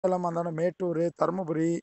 சேலம் அந்தாண்ட மேட்டூர் தருமபுரி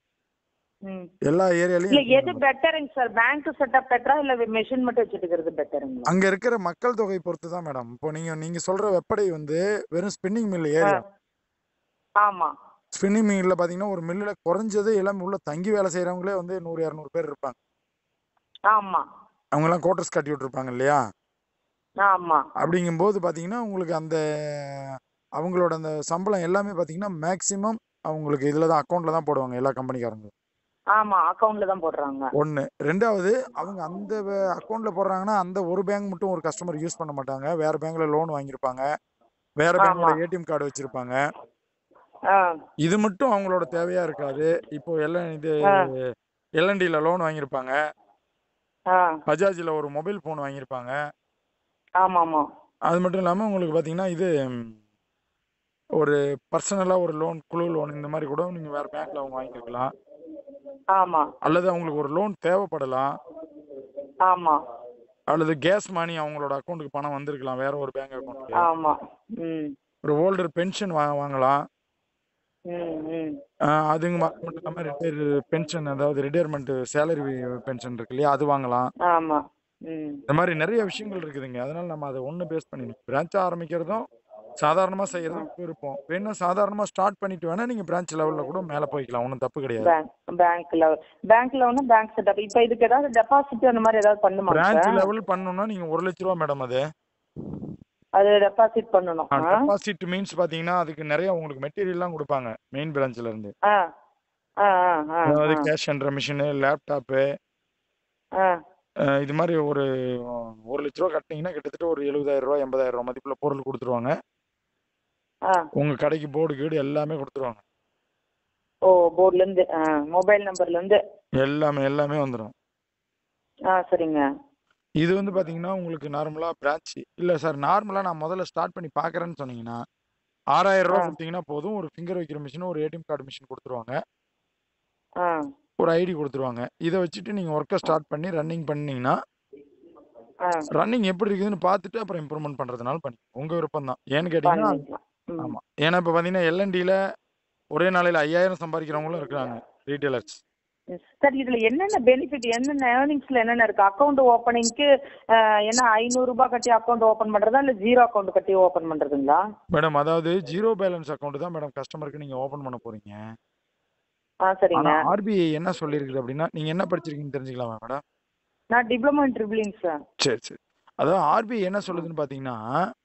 ம் எல்லா இல்ல ஏரியாலையும் எது பெட்டருங்க சார் பேங்க் செட்டப் பெட்டரா இல்ல மெஷின் மட்டும் வச்சுட்டு இருக்கிறது பெட்டருங்களா அங்க இருக்கிற மக்கள் தொகை பொறுத்து தான் மேடம் இப்போ நீங்க நீங்க சொல்ற வெப்படை வந்து வெறும் ஸ்பின்னிங் மில் ஏரியா ஆமா ஸ்பின்னிங் மில்ல பாத்தீங்கன்னா ஒரு மில்லுல குறைஞ்சது எல்லாம் உள்ள தங்கி வேலை செய்யறவங்களே வந்து நூறு இரநூறு பேர் இருப்பாங்க ஆமா அவங்க எல்லாம் கோட்டர்ஸ் கட்டி விட்டுருப்பாங்க இல்லையா ஆமா அப்படிங்கும்போது பாத்தீங்கன்னா உங்களுக்கு அந்த அவங்களோட அந்த சம்பளம் எல்லாமே பாத்தீங்கன்னா மேக்சிமம் அவங்களுக்கு இதுல தான் அக்கௌண்ட்ல தான் போடுவாங்க எல்லா கம்பெனிக்காரங்களும் ஆமா அக்கவுண்ட்ல தான் போடுறாங்க ஒன்று ரெண்டாவது அவங்க அந்த அக்கௌண்ட்ல போடுறாங்கன்னா அந்த ஒரு பேங்க் மட்டும் ஒரு கஸ்டமர் யூஸ் பண்ண மாட்டாங்க வேற பேங்க்ல லோன் வாங்கியிருப்பாங்க வேற பேங்கோட ஆமா. ஏடிஎம் கார்டு வச்சிருப்பாங்க ஆ இது மட்டும் அவங்களோட தேவையா இருக்காது இப்போ எல்லாம் இது ஆ. எல்என்டில லோன் வாங்கியிருப்பாங்க ஆ பஜாஜ்ல ஒரு மொபைல் ஃபோன் வாங்கியிருப்பாங்க ஆமா ஆமா அது மட்டும் இல்லாமல் உங்களுக்கு பார்த்தீங்கன்னா இது ம், ஒரு பர்சனலாக ஒரு லோன் குழு லோன் இந்த மாதிரி கூட நீங்கள் வேறு பேங்க்கில் அவங்க வாங்கிக்கலாம் ஆமா அல்லது அவங்களுக்கு ஒரு லோன் தேவைப்படலாம் ஆமா அல்லது கேஸ் மணி அவங்களோட அக்கௌண்ட்டுக்கு பணம் வந்திருக்கலாம் வேற ஒரு பேங்க் அக்கௌண்ட்டுக்கு ஆமா ம் ஒரு ஓல்டர் பென்ஷன் வா வாங்கலாம் ம் ம் ஆஹ் அதுங்க ம- மட்டும் இல்லாமல் ரிட்டையர் பென்ஷன் அதாவது ரிட்டையர்மெண்ட் சேலரி பென்ஷன் இருக்கு இல்லையா அது வாங்கலாம் ஆமா ம் இந்த மாதிரி நிறைய விஷயங்கள் இருக்குதுங்க அதனால நம்ம அதை ஒன்று பேஸ் பண்ணி பிரான்ச் ஆரம்பிக்கிறதும் சாதாரணமாக செய்யறதும் விருப்பம் வேணா சாதாரணமாக ஸ்டார்ட் பண்ணிட்டு வேணா நீங்கள் பிரான்ச் லெவலில் கூட மேலே போய்க்கலாம் ஒன்றும் தப்பு கிடையாது பேங்க் பேங்க்ல பேங்க்ல ஒண்ணு பேங்க் செட்டப் இப்போ இதுக்கு ஏதாவது டெபாசிட் அந்த மாதிரி ஏதாவது பண்ணுமா பிரான்ச் சார் லெவல் பண்ணணும்னா நீங்கள் ஒரு லட்ச ரூபா மேடம் அது அது டெபாசிட் பண்ணணும் ஆ டெபாசிட் மீன்ஸ் பார்த்தீங்கன்னா அதுக்கு நிறைய உங்களுக்கு மெட்டீரியல்லாம் கொடுப்பாங்க மெயின் பிரான்ச்ல இருந்து ஆ ஆ ஆ ஆ அதாவது கேஷ் என்ற மிஷினு லேப்டாப்பு ஆ இது மாதிரி ஒரு ஒரு லட்ச ரூபா கட்டினீங்கன்னா கிட்டத்தட்ட ஒரு எழுபதாயிரம் ரூபா எண்பதாயிரம் ரூபா மதிப்புல பொருள் கொடுத்துருவாங்க ஆ உங்க கடைக்கு போர்டு கீடு எல்லாமே கொடுத்துருவாங்க ஓ போர்ட்ல இருந்து ஆ மொபைல் நம்பர்ல இருந்து எல்லாமே எல்லாமே வந்துடும் ஆ சரிங்க இது வந்து பாத்தீங்கன்னா உங்களுக்கு நார்மலா பிரான்ச் இல்ல சார் நார்மலா நான் முதல்ல ஸ்டார்ட் பண்ணி பாக்குறேன்னு சொன்னீங்கன்னா ஆறாயிரம் ரூபா ஆ. கொடுத்தீங்கன்னா போதும் ஒரு ஃபிங்கர் வைக்கிற மிஷின் ஒரு ஏடிஎம் கார்டு மிஷின் கொடுத்துருவாங்க ஆ ஒரு ஐடி கொடுத்துருவாங்க இதை வச்சுட்டு நீங்க ஒர்க்கை ஸ்டார்ட் பண்ணி ரன்னிங் பண்ணீங்கன்னா ஆ ரன்னிங் எப்படி இருக்குதுன்னு பார்த்துட்டு அப்புறம் இம்ப்ரூவ்மெண்ட் பண்றதுனால பண்ணி உங்க விருப்பம் தான் ஏன்னு கேட்டீங்கன்னா பண்ணிக்கலாம் ம். ஆமா ஏன்னா இப்ப பாத்தீங்கன்னா எல்என்டில ஒரே நாளையில ஐயாயிரம் சம்பாதிக்கிறவங்களும் இருக்கிறாங்க ரீட்டைலர்ஸ் சார் இதுல என்னென்ன பெனிஃபிட் என்னென்ன ஏர்னிங்ஸ்ல என்னென்ன இருக்கு அக்கௌண்ட் ஓப்பனிங்க்கு என்ன ஐநூறு ரூபாய் கட்டி அக்கௌண்ட் ஓபன் பண்றதா இல்ல ஜீரோ அக்கௌண்ட் கட்டி ஓபன் பண்றதுங்களா மேடம் அதாவது ஜீரோ பேலன்ஸ் அக்கௌண்ட் தான் மேடம் கஸ்டமருக்கு நீங்க ஓபன் பண்ண போறீங்க ஆ சரிங்க ஆனா ஆர்பிஐ என்ன சொல்லியிருக்குது அப்படின்னா நீங்க என்ன படிச்சிருக்கீங்கன்னு தெரிஞ்சுக்கலாமா மேடம் நான் டிப்ளமோ இன் ட்ரிபிளிங் சார் சரி சரி அதாவது ஆர்பிஐ என்ன சொல்லுதுன்னு பாத்தீங்கன்னா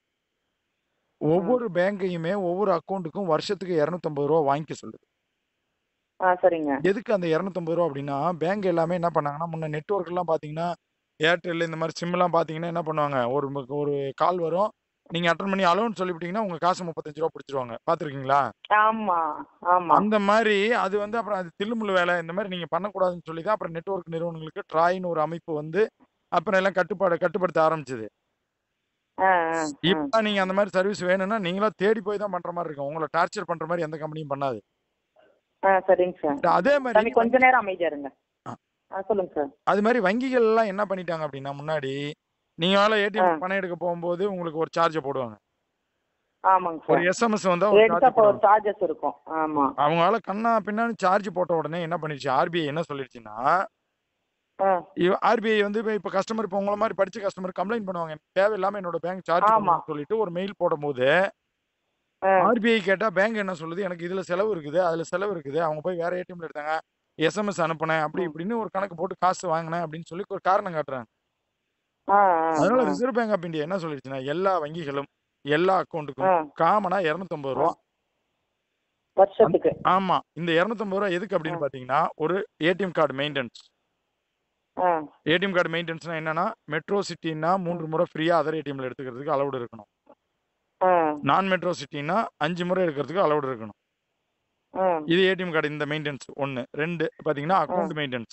ஒவ்வொரு பேங்கையுமே ஒவ்வொரு அக்கௌண்ட்டுக்கும் வருஷத்துக்கு இரநூத்தம்பது ரூபா வாங்கிக்க சொல்லுது ஆ சரிங்க எதுக்கு அந்த இரநூத்தம்பது ரூபா அப்படின்னா பேங்க் எல்லாமே என்ன பண்ணாங்கன்னா முன்ன நெட்ஒர்க் எல்லாம் பாத்தீங்கன்னா ஏர்டெல் இந்த மாதிரி சிம் எல்லாம் பாத்தீங்கன்னா என்ன பண்ணுவாங்க ஒரு மு- ஒரு கால் வரும் நீங்க அட்டன் பண்ணி அலோன்னு சொல்லிவிட்டீங்கன்னா உங்க காசு முப்பத்தஞ்சு ரூபா பிடிச்சிருவாங்க பாத்துருக்கீங்களா ஆமா ஆமா அந்த மாதிரி அது வந்து அப்புறம் அது தில்லுமுள்ளு வேலை இந்த மாதிரி நீங்க பண்ணக்கூடாதுன்னு சொல்லி தான் அப்புறம் நெட்வொர்க் நிறுவனங்களுக்கு ட்ராய்னு ஒரு அமைப்பு வந்து அப்புறம் எல்லாம் கட்டுப்பாடு கட்டுப்படுத்த ஆரம்பிச்சது ஆ ஆ, ஆ. இப்போ நீங்க அந்த மாதிரி சர்வீஸ் வேணும்னா நீங்களா தேடி போய் தான் பண்ற மாதிரி இருக்கும் உங்களை டார்ச்சர் பண்ற மாதிரி எந்த கம்பெனியும் பண்ணாது ஆ சரிங்க சார் அதே தம்பி மாதிரி கொஞ்ச நேரம் அமைதியா இருங்க ஆ. ஆ சொல்லுங்க சார் அது மாதிரி வங்கிகள் எல்லாம் என்ன பண்ணிட்டாங்க அப்படின்னா முன்னாடி நீங்க வேலை ஆ. ஏடிஎம் பணம் எடுக்க போகும்போது உங்களுக்கு ஒரு சார்ஜ் போடுவாங்க ஆமாங்க ஒரு சார் எஸ்எம்எஸ் வந்தா ஒரு எடுத்தா சார்ஜ் இப்போ ஒரு போடுவாங்க சார்ஜஸ் இருக்கும் ஆமா அவங்களால கண்ணா பின்னாடி சார்ஜ் போட்ட உடனே என்ன பண்ணிடுச்சு ஆர்பிஐ என்ன சொல்லிடுச்சுன்னா ஆ ஆர்பிஐ வந்து இப்ப இப்ப கஸ்டமர் இப்போ உங்களை மாதிரி படிச்ச கஸ்டமர் கம்ப்ளைண்ட் பண்ணுவாங்க எனக்கு தேவையில்லாம என்னோட பேங்க் சார்ஜ் ஆமா. பண்ணுன்னு சொல்லிட்டு ஒரு மெயில் போடும்போது ஆ ஆர்பிஐ கேட்டா பேங்க் என்ன சொல்லுது எனக்கு இதுல செலவு இருக்குது அதுல செலவு இருக்குது அவங்க போய் வேற ஏடிஎம்ல எடுத்தாங்க எஸ்எம்எஸ் அனுப்புனேன் அப்படி ம். இப்படின்னு ஒரு கணக்கு போட்டு காசு வாங்கினேன் அப்படின்னு சொல்லி ஒரு காரணம் காட்டுறாங்க ஆ ஆ, அதனால ஆ. ரிசர்வ் பேங்க் ஆஃப் இந்தியா என்ன சொல்லிடுச்சுன்னா எல்லா வங்கிகளும் எல்லா அக்கௌண்ட்டுக்கும் ஆ காமனா இருநூத்தம்பது ரூபா வருஷத்துக்கு ஆமா இந்த இருநூத்தம்பது ரூபா எதுக்கு அப்படின்னு ஆ. பாத்தீங்கன்னா ஒரு ஏடிஎம் கார்டு மெயின்டெனன்ஸ் ஆ ஏடிஎம் கார்டு மெயின்டெனன்ஸ்னா என்னன்னா மெட்ரோ சிட்டின்னா மூன்று முறை ஃப்ரீயா அதர் ஏடிஎம்ல எடுத்துக்கிறதுக்கு அலௌடு இருக்கணும் ஆ நான் மெட்ரோ சிட்டினா அஞ்சு முறை எடுக்கிறதுக்கு அலௌடு இருக்கணும் ஆ இது ஏடிஎம் கார்டு இந்த மெயின்டெனன்ஸ் ஒன்னு ரெண்டு பாத்தீங்கன்னா அக்கௌண்ட் மெயின்டெனன்ஸ்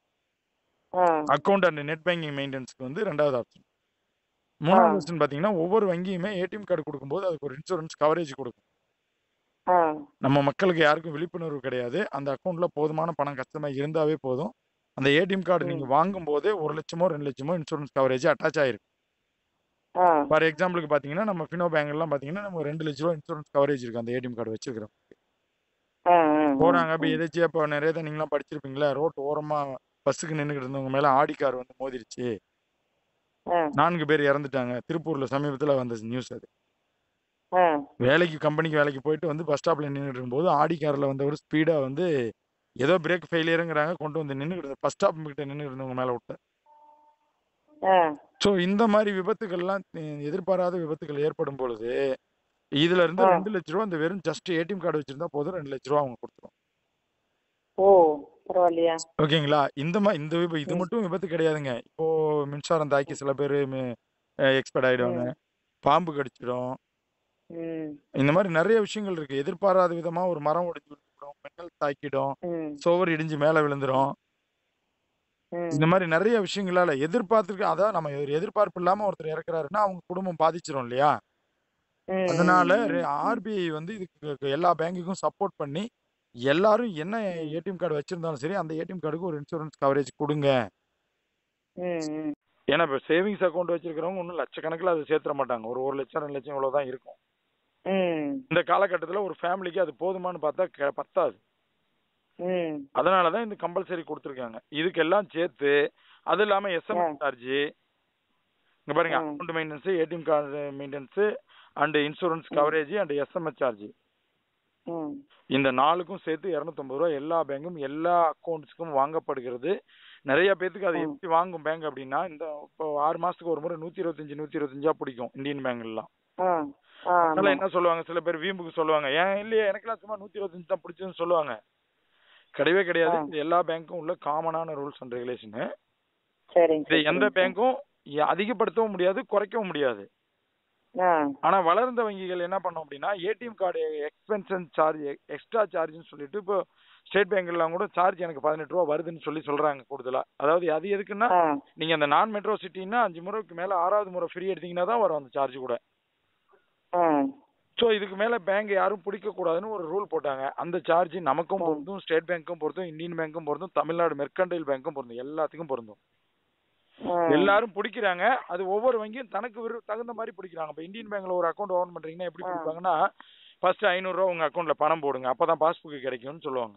ஆ அக்கௌண்ட் அண்ட் நெட் பேங்கிங் மெயின்டெனன்ஸ்க்கு வந்து ரெண்டாவது ஆப்ஷன் மூணாவது ஆப்ஷன் பாத்தீங்கன்னா ஒவ்வொரு வங்கியுமே ஏடிஎம் கார்டு கொடுக்கும்போது அதுக்கு ஒரு இன்சூரன்ஸ் கவரேஜ் கொடுக்கும் ஆ நம்ம மக்களுக்கு யாருக்கும் விழிப்புணர்வு கிடையாது அந்த அக்கௌண்ட்ல போதுமான பணம் கஷ்டமா இருந்தாவே போதும் அந்த ஏடிஎம் கார்டு ம். நீங்க வாங்கும் போதே ஒரு லட்சமோ ரெண்டு லட்சமோ இன்சூரன்ஸ் கவரேஜ் அட்டாச் ஆயிருக்கு ஆ ஃபார் எக்ஸாம்பிளுக்கு பாத்தீங்கன்னா நம்ம ஃபினோ பேங்க் எல்லாம் பாத்தீங்கன்னா நம்ம ரெண்டு லட்ச ரூபா இன்சூரன்ஸ் கவரேஜ் இருக்கு அந்த ஏடிஎம் கார்டு வச்சிருக்கிறோம் போறாங்க அப்ப ம். எதாச்சியா இப்போ நிறைய தான் நீங்களாம் படிச்சிருப்பீங்களா ரோட்டு ஓரமா பஸ்ஸுக்கு நின்னுகிட்டு இருந்தவங்க மேல ஆடி கார் வந்து மோதிருச்சு ஆ, நான்கு பேர் இறந்துட்டாங்க திருப்பூர்ல சமீபத்துல வந்த நியூஸ் அது ஆ, வேலைக்கு கம்பெனிக்கு வேலைக்கு போயிட்டு வந்து பஸ் ஸ்டாப்ல நின்றுட்டு இருக்கும்போது ஆடி கார்ல வந்தவர் ஸ்பீடா வந்து ஏதோ பிரேக் ஃபெயிலியருங்கிறாங்க கொண்டு வந்து நின்றுக்கிட்டு பஸ் ஸ்டாப் கிட்ட நின்று இருந்தவங்க மேல விட்டு ஆ, ஸோ இந்த மாதிரி விபத்துகள்லாம் அஹ், எதிர்பாராத விபத்துகள் ஏற்படும் பொழுது இதுல இருந்து ஆ. ரெண்டு லட்ச ரூபா இந்த வெறும் ஜஸ்ட் ஏடிஎம் கார்டு வச்சிருந்தா போதும் ரெண்டு லட்ச ரூபா அவங்க கொடுத்துரும் ஓ பரவாயில்லையா ஓகேங்களா இந்த மாதிரி இந்த விப இது ம். மட்டும் விபத்து கிடையாதுங்க இப்போ மின்சாரம் தாக்கி சில பேர் எக்ஸ்பர்ட் ஆயிடுவாங்க ம். பாம்பு கடிச்சிடும் ம் இந்த மாதிரி நிறைய விஷயங்கள் இருக்கு எதிர்பாராத விதமா ஒரு மரம் ஒடிஞ்சு விழுந்துடும் மின்னல் தாக்கிடும் ம் சுவர் இடிஞ்சு மேல விழுந்துரும் ம் இந்த மாதிரி நிறைய விஷயங்களால எதிர்பார்த்துருக்கு அதான் நம்ம ஒரு எதிர்பார்ப்பு இல்லாம ஒருத்தர் இறக்குறாருன்னா அவங்க குடும்பம் பாதிச்சிரும் இல்லையா ம், அதனால ம், ம், ஆர்பிஐ வந்து இதுக்கு எல்லா பேங்குக்கும் சப்போர்ட் பண்ணி எல்லாரும் என்ன ம். ஏடிஎம் கார்டு வச்சிருந்தாலும் சரி அந்த ஏடிஎம் கார்டுக்கு ஒரு இன்சூரன்ஸ் கவரேஜ் கொடுங்க ம், ம். ஏன்னா இப்போ சேவிங்ஸ் அக்கௌண்ட் வச்சிருக்கிறவங்க ஒன்றும் லட்சக்கணக்கில் அதை சேர்த்துற மாட்டாங்க ஒரு ஒரு லட்சம் ரெண்டு லட்சம் இவ்வளோ தான் இருக்கும் ம், இந்த காலகட்டத்தில் ஒரு ஃபேமிலிக்கு அது போதுமான்னு பார்த்தா க- பத்தாது ம். அதனால தான் இந்த கம்பல்சரி கொடுத்துருக்காங்க இதுக்கெல்லாம் சேர்த்து அது இல்லாமல் எஸ்எம்எஸ் ஆ. சார்ஜ் இங்கே பாருங்க ஆ. Account maintenance ATM card maintenance and insurance ம். கவரேஜ் அண்ட் எஸ்எம்எஸ் சார்ஜ் ம். இந்த நாலுக்கும் சேர்த்து இரநூத்தம்பது ரூபா எல்லா பேங்கும் எல்லா அக்கௌண்ட்ஸ்க்கும் வாங்கப்படுகிறது நிறைய பேத்துக்கு அது ம். எப்படி வாங்கும் பேங்க் அப்படின்னா இந்த இப்போ ஆறு மாசத்துக்கு ஒரு முறை நூத்தி இருபத்தஞ்சு நூத்தி இருபத்தஞ்சா பிடிக்கும் இந்தியன் பேங்க்லாம் ஆ, ஆ, அதனால ஆமா. என்ன சொல்லுவாங்க சில பேர் வீம்புக்கு சொல்லுவாங்க ஏன் இல்லையே எனக்கெல்லாம் சும்மா நூத்தி இருபத்தஞ்சு தான் பிடிச்சதுன்னு சொல்லுவாங்க கிடையவே கிடையாது ஆ. இது எல்லா பேங்க்கும் உள்ள காமனான ரூல்ஸ் அண்ட் ரெகுலேஷன் சரிங்க இது சார், எந்த சரிங்க சார். பேங்க்கும் அதிகப்படுத்தவும் முடியாது குறைக்கவும் முடியாது ஆ, ஆனா வளர்ந்த வங்கிகள் என்ன பண்ணோம் அப்படின்னா ATM card expansion charge extra சார்ஜ்னு சொல்லிட்டு இப்போ ஸ்டேட் பேங்க்லாம் கூட சார்ஜ் எனக்கு பதினெட்டு ரூபா வருதுன்னு சொல்லி சொல்றாங்க கூடுதலா அதாவது அது எதுக்குன்னா ஆ, நீங்க அந்த நான் மெட்ரோ சிட்டின்னா அஞ்சு முறைக்கு மேல ஆறாவது முறை ஃப்ரீ எடுத்தீங்கன்னா தான் வரும் அந்த சார்ஜ் கூட ஆ. ஸோ இதுக்கு மேல பேங்க் யாரும் பிடிக்க கூடாதுன்னு ஒரு ரூல் போட்டாங்க அந்த சார்ஜ் நமக்கும் ஆ. பொருந்தும் ஸ்டேட் பேங்க்கும் பொருந்தும் இந்தியன் பேங்க்கும் பொருந்தும் தமிழ்நாடு மெர்கண்டைல் பேங்க்கும் பொருந்தும் எல்லாத்துக்கும் பொருந்தும் ஆ. எல்லாரும் பிடிக்கிறாங்க அது ஒவ்வொரு வங்கியும் தனக்கு விரு- தகுந்த மாதிரி பிடிக்கிறாங்க இப்போ இந்தியன் பேங்க்ல ஒரு அக்கௌண்ட் ஓபன் பண்றீங்கன்னா எப்படி ஆ. பிடிப்பாங்கன்னா ஃபர்ஸ்ட் ஐநூறுரூவா உங்க அக்கௌண்ட்ல பணம் போடுங்க அப்பதான் பாஸ்புக் கிடைக்கும்னு சொல்லுவாங்க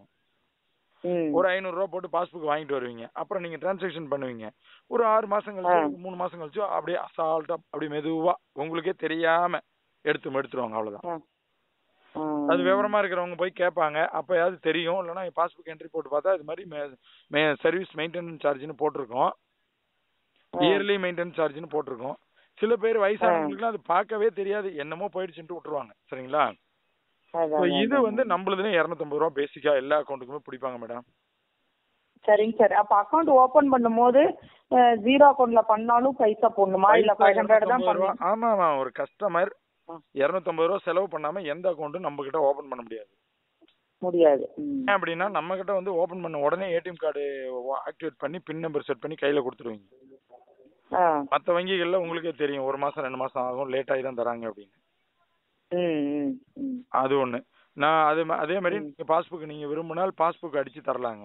ம். ஒரு ஐநூறுரூவா போட்டு பாஸ்புக் வாங்கிட்டு வருவீங்க அப்புறம் நீங்க டிரான்சாக்ஷன் பண்ணுவீங்க ஒரு ஆறு மாசம் கழிச்சு ஆ. ஒரு மூணு மாசம் கழிச்சு அப்படியே அசால்ட்டா அப்படி மெதுவா உங்களுக்கே தெரியாம எடுத்து எடுத்துருவாங்க அவ்வளவுதான் ஆ. ஆ. அது விவரமா இருக்கிறவங்க போய் கேட்பாங்க அப்பயாவது தெரியும் இல்லைன்னா பாஸ்புக் என்ட்ரி போட்டு பார்த்தா இது மாதிரி மே சர்வீஸ் மெயின்டெனன்ஸ் சார்ஜ்னு போட்டிருக்கோம் ஆ. இயர்லி மெயின்டெனன்ஸ் சார்ஜ்னு போட்டிருக்கோம் சில பேர் வயசானவங்களுக்குலாம் அது பார்க்கவே தெரியாது என்னமோ போயிடுச்சுன்ட்டு விட்டுருவாங்க சரிங்களா அதான், So அதான், இது அதான். வந்து நம்மளதுல இரநூத்தம்பது ரூபா பேசிக்கா எல்லா அக்கௌண்ட்டுக்குமே பிடிப்பாங்க மேடம் சரிங்க சார் அப்ப அக்கௌண்ட் ஓபன் பண்ணும்போது ஜீரோ அக்கௌண்ட்ல பண்ணாலும் பைசா போடணுமா இல்ல ஃபைவ் ஹண்ட்ரட் தான் பண்ணணும் ஆமா ஆமா ஒரு கஸ்டமர் ஆ. இரநூத்தம்பது ரூபா செலவு பண்ணாம எந்த அக்கௌண்ட்டும் நம்ம கிட்ட ஓபன் பண்ண முடியாது முடியாது ம். ஏன் அப்படின்னா நம்ம கிட்ட வந்து ஓபன் பண்ண உடனே ஏடிஎம் கார்டு ஆக்டிவேட் பண்ணி பின் நம்பர் செட் பண்ணி கையில கொடுத்துருவீங்க ஆ. மற்ற வங்கிகள்ல உங்களுக்கே தெரியும் ஒரு மாசம் ரெண்டு மாசம் ஆகும் லேட் ஆகி தான் தராங்க அப்படின்னு ம், ம், ம். அது ஒண்ணு நான் அது ம- அதே மாதிரி ம். நீங்க பாஸ்புக் நீங்க விரும்பினால் பாஸ்புக் அடிச்சு தரலாங்க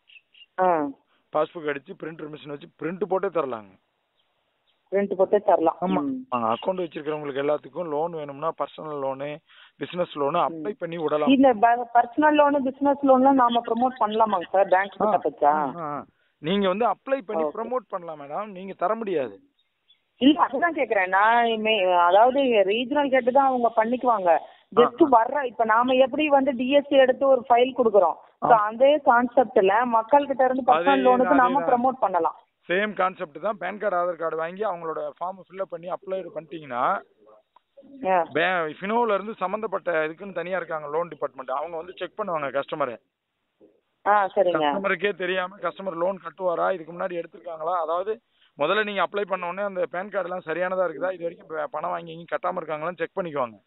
ஆ. பாஸ்புக் அடிச்சு பிரிண்டர் மிஷின் வச்சு பிரிண்ட் போட்டே தரலாங்க ரெண்டு போட்டு தரலாம் ஆமா ம். அக்கௌண்ட் வச்சிருக்கிறவங்களுக்கு எல்லாத்துக்கும் லோன் வேணும்னா personal loan business loan apply பண்ணி விடலாம் இந்த பர்சனல் லோனு பிசினஸ் லோன்லாம் நாம ப்ரோமோட் பண்ணலாமாங்க சார் பேங்க் ஆ, கிட்ட வச்சா ஆ, ஆ. நீங்க வந்து அப்ளை பண்ணி Okay. ப்ரோமோட் பண்ணலாம் மேடம் நீங்க தர முடியாது இல்ல அதுதான் கேக்குறேன் நான் மே- அதாவது ரீஜனல் கேட்டு தான் அவங்க பண்ணிக்குவாங்க ஜஸ்ட் வர்ற இப்ப நாம எப்படி வந்து டிஎஸ்சி எடுத்து ஒரு ஃபைல் கொடுக்குறோம் So, அதே கான்செப்ட்ல மக்கள் கிட்ட இருந்து பர்சனல் அதே- லோனுக்கு நாம அதேதான். ப்ரோமோட் பண்ணலாம் சேம் கான்செப்ட் தான் பேன் கார்டு ஆதார் கார்டு வாங்கி அவங்களோட ஃபார்ம் ஃபில்அப் பண்ணி அப்ளை பண்ணிட்டீங்கன்னா ஆ. பே- ஃபினோல இருந்து சம்பந்தப்பட்ட இதுக்குன்னு தனியா இருக்காங்க லோன் டிபார்ட்மெண்ட் அவங்க வந்து செக் பண்ணுவாங்க கஸ்டமரை ஆ சரிங்க கஸ்டமருக்கே தெரியாம கஸ்டமர் லோன் கட்டுவாரா இதுக்கு முன்னாடி எடுத்திருக்காங்களா அதாவது முதல்ல நீங்க அப்ளை பண்ண உடனே அந்த பேன் கார்டு எல்லாம் சரியானதா இருக்குதா இது வரைக்கும் ப- பணம் வாங்கி எங்கேயும் கட்டாம இருக்காங்களான்னு செக் பண்ணிக்குவாங்க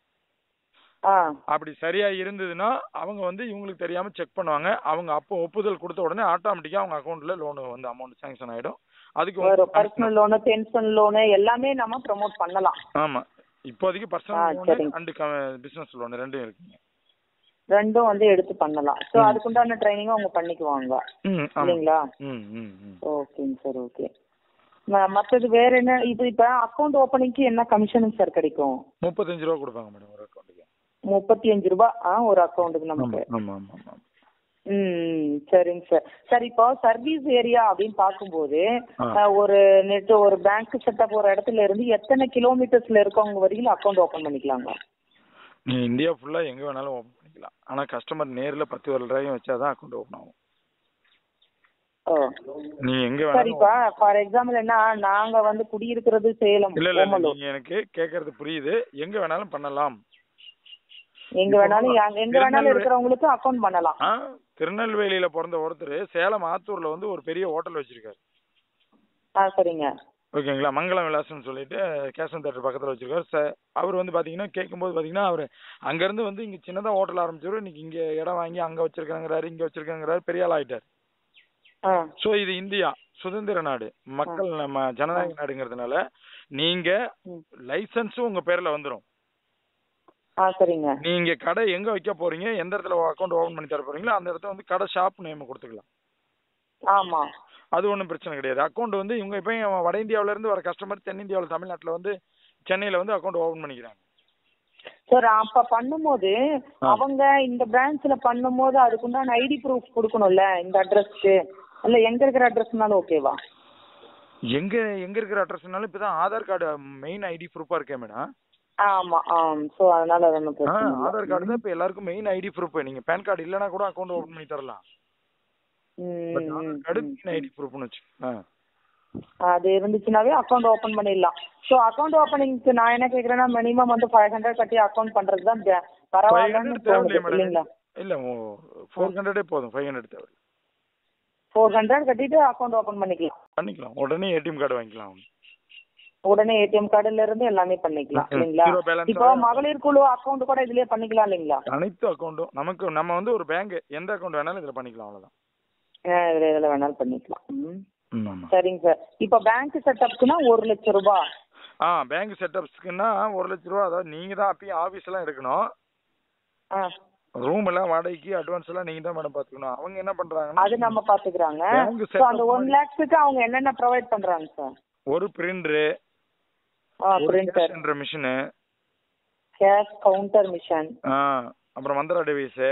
ஆ அப்படி சரியா இருந்ததுன்னா அவங்க வந்து இவங்களுக்கு தெரியாம செக் பண்ணுவாங்க அவங்க அப்போ ஒப்புதல் கொடுத்த உடனே ஆட்டோமேட்டிக்கா அவங்க அக்கௌண்ட்ல லோன் வந்து அமௌண்ட் சாங்ஷன் ஆயிடும் அதுக்கு ஒரு வந்து பர்சனல் லோனு பென்ஷன் லோனு எல்லாமே நம்ம ப்ரோமோட் பண்ணலாம் ஆமா இப்போதைக்கு ஆ, பர்சனல் லோன் சரிங்க. அண்ட் பிசினஸ் லோன் ரெண்டும் இருக்குங்க ரெண்டும் வந்து எடுத்து பண்ணலாம் ஸோ அதுக்குண்டான ட்ரைனிங்கும் அவங்க பண்ணிக்குவாங்க ம் ஆமா இல்லைங்களா ம் ம் ம் ஓகேங்க சார் ஓகே மற்றது வேற என்ன இது இப்போ அக்கௌண்ட் ஓப்பனிங்க்கு என்ன கமிஷனுங்க சார் கிடைக்கும் முப்பத்தஞ்சு ரூபா கொடுப்பாங்க மேடம் ஒரு அக்கௌண்ட்டுக்கு முப்பத்தி அஞ்சு ரூபாய் ஆ ஒரு அக்கௌண்ட்டுக்கு ஆமா நமக்கு ஆமா ஆமா ஆமா ம் சரிங்க சார் சார் இப்போ சர்வீஸ் ஏரியா அப்படின்னு பார்க்கும்போது ஆ. அஹ், ஒரு நெட் ஒரு பேங்க் செட்டப் ஒரு இடத்துல இருந்து எத்தனை கிலோமீட்டர்ஸ்ல இருக்கவங்க வரைக்கும் அக்கௌண்ட் ஓபன் பண்ணிக்கலாங்க நீ இந்தியா ஃபுல்லா எங்க வேணாலும் ஓபன் பண்ணிக்கலாம் ஆனா கஸ்டமர் நேர்ல பத்து வருடம் வச்சாதான் அக்கௌண்ட் ஓபன் ஆகும் ஓ நீ எங்க சரிப்பா வேணாலும் ஃபார் எக்ஸாம்பிள் என்ன நாங்க வந்து குடியிருக்கிறது சேலம் இல்ல இல்ல இல்ல, ஓமலூர் நீங்க எனக்கு கேக்குறது புரியுது எங்க வேணாலும் பண்ணலாம் எங்க வேணாலும் யா- எங்க வேணாலும் திருநெல்வேலி- இருக்கிறவங்களுக்கு அக்கௌண்ட் பண்ணலாம் ஆ திருநெல்வேலியில பிறந்த ஒருத்தர் சேலம் ஆத்தூர்ல வந்து ஒரு பெரிய ஹோட்டல் வச்சிருக்காரு ஆ சரிங்க ஓகேங்களா மங்களம் விலாசம்னு சொல்லிட்டு கேஷன் தேட்டர் பக்கத்துல வச்சிருக்காரு ச- அவர் வந்து பாத்தீங்கன்னா கேட்கும்போது பாத்தீங்கன்னா அவர் அங்க இருந்து வந்து இங்க சின்னதா ஹோட்டல் ஆரம்பிச்சவர் இன்னைக்கு இங்க இடம் வாங்கி அங்க வச்சிருக்காங்கிறாரு இங்க வச்சிருக்காங்கிறாரு பெரிய ஆள் ஆயிட்டாரு ஆ சோ இது இந்தியா சுதந்திர நாடு மக்கள் நம்ம ஜனநாயக நாடுங்கிறதுனால நீங்க ம். லைசன்ஸும் உங்க பேர்ல வந்துரும் ஆ சரிங்க நீங்க கடை எங்க வைக்க போறீங்க எந்த இடத்துல அக்கௌண்ட் ஓபன் பண்ணி தர போறீங்களோ அந்த இடத்துல வந்து கடை ஷாப் நேம் கொடுத்துக்கலாம் ஆமா அது ஒன்றும் பிரச்சனை கிடையாது அக்கௌண்ட் வந்து இவங்க இப்போ வட இந்தியாவுல இருந்து வர கஸ்டமர் தென்னிந்தியாவில் தமிழ்நாட்டுல வந்து சென்னையில வந்து அக்கௌண்ட் ஓபன் பண்ணிக்கிறாங்க சார் அப்ப பண்ணும்போது ஆ. அவங்க இந்த பிரான்ச்ல பண்ணும்போது அதுக்குண்டான ஐடி ப்ரூஃப் கொடுக்கணும்ல இந்த அட்ரஸ்க்கு இல்ல எங்க இருக்கிற அட்ரஸ்னாலும் ஓகேவா எங்க எங்க இருக்கிற அட்ரஸ்னாலும் இப்பதான் ஆதார் கார்டு மெயின் ஐடி ப்ரூஃபா இருக்கேன் மேடம் ஆமா ஆம் சோ அதனால அது ஒண்ணும் பிரச்சனை இல்ல. ஆதார் கார்டு தான் இப்போ எல்லாருக்கும் மெயின் ஐடி ப்ரூஃப் நீங்க பேன் கார்டு இல்லைனா கூட அக்கௌண்ட் ஓபன் பண்ணி தரலாம் ம், பட் ம், ஆதார் கார்டு ம். மெயின் ஐடி ப்ரூஃப்னு வச்சு ஆ அது இருந்துச்சுனாவே அக்கௌண்ட் ஓபன் பண்ணிடலாம் ஸோ அக்கௌண்ட் ஓப்பனிங்க்கு நான் என்ன கேக்குறேன்னா மினிமம் வந்து ஃபைவ் ஹண்ட்ரட் கட்டி அக்கௌண்ட் பண்றது தான் பே- ஃபைவ் பரவாயில்லன்னு ஹண்ட்ரட் தேவையில்லையே தோணுது இல்லைங்களா மேடம் இல்ல ஃபோர் ஹண்ட்ரடே போதும் ஃபைவ் ஹண்ட்ரட் தேவை ஃபோர் ஹண்ட்ரட் கட்டிட்டு அக்கௌண்ட் ஓபன் பண்ணிக்கலாம் பண்ணிக்கலாம் உடனே ஏடிஎம் கார்டு வாங்கிக்கலாம் உடனே ஏடிஎம் கார்டுல இருந்து எல்லாமே பண்ணிக்கலாம் ம், இல்லைங்களா zero balance இப்போ ஆ- மகளிர் குழு அக்கௌண்ட் கூட இதுலயே பண்ணிக்கலாம் இல்லைங்களா அனைத்து அக்கௌண்ட்டும் நமக்கு நம்ம வந்து ஒரு பேங்க் எந்த அக்கௌண்ட் வேணாலும் இதுல பண்ணிக்கலாம் அவ்வளவுதான் ஆ, இதுல இதுல வேணாலும் பண்ணிக்கலாம் ம். ம், ஆமா சரிங்க சார் இப்போ பேங்க் செட்டப்க்குனா ஒரு லட்சம் ரூபாய் ஆ பேங்க் செட்டப்ஸ்க்குன்னா ஒரு லட்ச ரூபா அதாவது நீங்க தான் அப்பயும் ஆபீஸ் எல்லாம் எடுக்கணும் ஆ ரூம் எல்லாம் வாடகைக்கு அட்வான்ஸ் எல்லாம் நீங்க தான் மேடம் பாத்துக்கணும் அவங்க என்ன பண்றாங்கன்னா அது நம்ம பாத்துக்கிறாங்க Bank ஸோ அந்த setup ஒன் லேக்ஸுக்கு அவங்க என்னென்ன ப்ரொவைட் பண்றாங்க சார் ஒரு பிரிண்டரு ஆ ஒரு printer cash machine cash counter machine அப்புறம் மந்திரா டிவைஸ்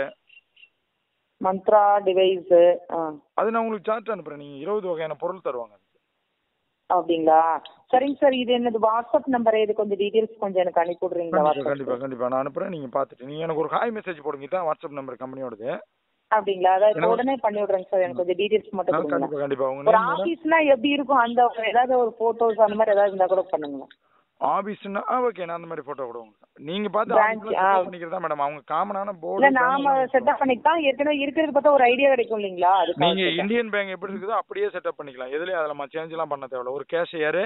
மந்த்ரா டிவைஸ் அது நான் உங்களுக்கு சார்ட் அனுப்புறேன் நீங்க இருபது வகையான பொருள் தருவாங்க அப்படிங்களா சரிங்க சார் இது என்னது வாட்ஸ்அப் நம்பர் இது கொஞ்சம் டீடைல்ஸ் கொஞ்சம் எனக்கு அனுப்பி விடுறீங்களா கண்டிப்பா வாட்ஸ்அப் கண்டிப்பா கண்டிப்பா நான் அனுப்புறேன் நீங்க பாத்துட்டு நீங்க எனக்கு ஒரு ஹாய் மெசேஜ் போடுங்க இதான் வாட்ஸ்அப் நம்பர் கம்பெனியோடது அப்படிங்களா அதான் இப்போ எனக்கு- உடனே பண்ணி விடுறேங்க சார் எனக்கு கொஞ்சம் டீடைல்ஸ் மட்டும் நான் கொடுங்க கண்டிப்பா கண்டிப்பா உங்க ஒரு name என்ன? ஆபீஸ்னா எப்படி இருக்கும் அந்த ஏதாவது ஒரு போட்டோஸ் அந்த மாதிரி ஏதாவது இருந்தா கூட பண்ணுங்க ஆபீஸ்னா ஆ ஓகே நான் அந்த மாதிரி போட்டோ கூட உங்களுக்கு நீங்க பார்த்து Branch, ஆபீஸ்ல ஆ. செட்டப் பண்ணிக்கிறதா மேடம் அவங்க காமனான இல்ல போர்டு நாம செட்டப் பண்ணிக்கலாம் ஏற்கனவே இருக்கிறது பார்த்தா ஒரு ஐடியா கிடைக்கும் இல்லைங்களா அதுக்காக நீங்க கேட்டேன். இந்தியன் பேங்க் எப்படி இருக்குதோ அப்படியே செட்டப் பண்ணிக்கலாம் எதுலயும் அதுல சேஞ்ச் எல்லாம் பண்ண தேவையில்ல ஒரு கேஷியர்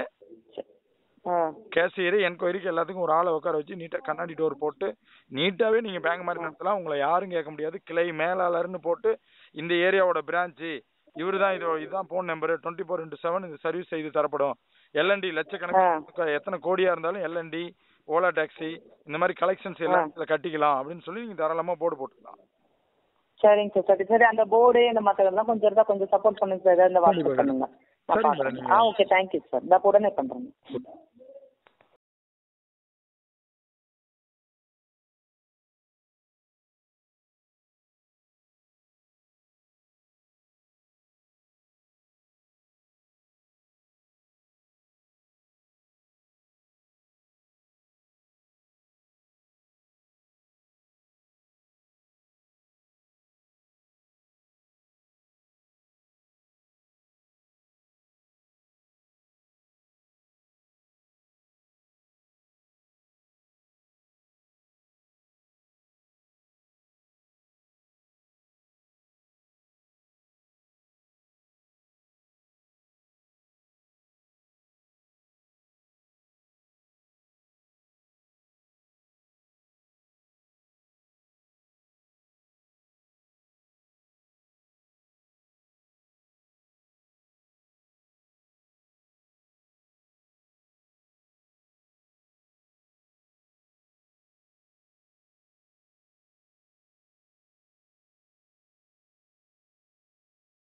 ஆ கேஷியர் என்கொயரிக்கு எல்லாத்துக்கும் ஒரு ஆளை உட்கார வச்சு நீட்டா கண்ணாடி டோர் போட்டு நீட்டாவே நீங்க பேங்க் மாதிரி நடத்தலாம் உங்களை யாரும் கேட்க முடியாது கிளை மேலாளர்னு போட்டு இந்த ஏரியாவோட பிரான்ச்சு இவரு தான் இது இதுதான் phone number twenty four into seven இது சர்வீஸ் செய்து தரப்படும் எல்என்டி லட்சக்கணக்கு எத்தனை கோடியா இருந்தாலும் எல்என்டி ஓலா டாக்ஸி இந்த மாதிரி கலெக்ஷன்ஸ் எல்லாம் இதுல கட்டிக்கலாம் அப்படின்னு சொல்லி நீங்க தாராளமா போர்டு போட்டுக்கலாம் சரிங்க சார் சரி சரி அந்த போர்டு இந்த மற்றதெல்லாம் கொஞ்சம் இருந்தா கொஞ்சம் சப்போர்ட் பண்ணுங்க சார் ஏதாவது இந்த வாட்ஸ்அப் கண்டிப்பா, பண்ணுங்க நான் சரிங்க பார்க்குறேன் மேடம், ஆ ஓகே தேங்க்யூ சார் இந்த உடனே பண்றேங்க